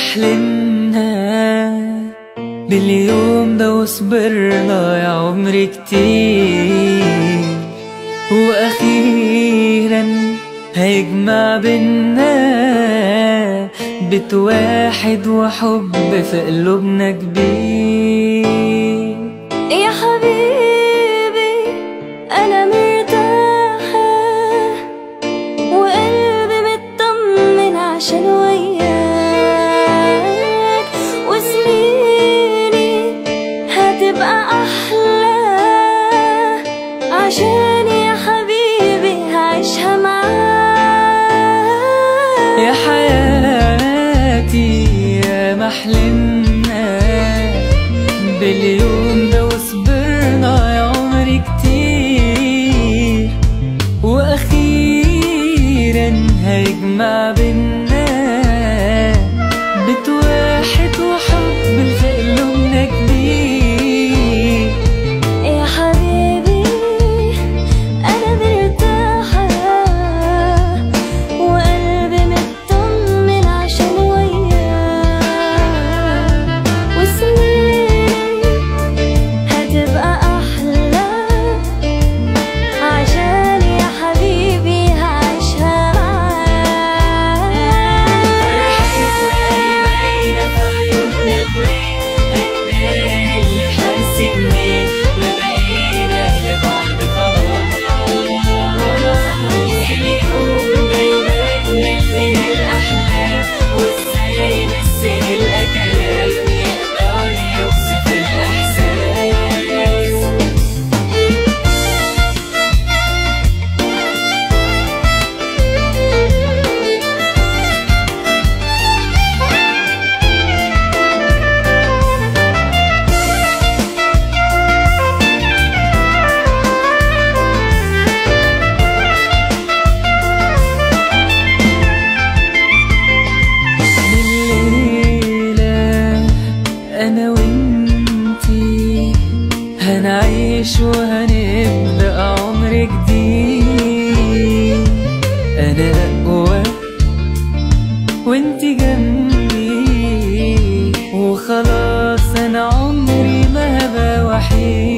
حلمنا باليوم ده وصبرنا يا عمري كتير واخيرا هيجمع بينا بيت واحد وحب في قلوبنا كبير يا حبيبي أنا مرتاحة وقلبي مطمن عشان وياك وسنيني هتبقى أحلى عشان يا حبيبي هعيشها معاك يا حياتي يا محلمنا باليوم ده وصبرنا يا عمري كتير واخيرا هيجمع بينا بيت واحد وحب في قلوبنا كبير يا حبيبي أنا مرتاحة وقلبي مطمن عشان وياك وسنيني هتبقى أحلى عشان يا حبيبي هعيشها الليلة أنا وإنتي هنعيش وهنبدأ عمر جديد أنا أقوى وإنتي جنبي وخلاص أنا عمري ما هبقى وحيد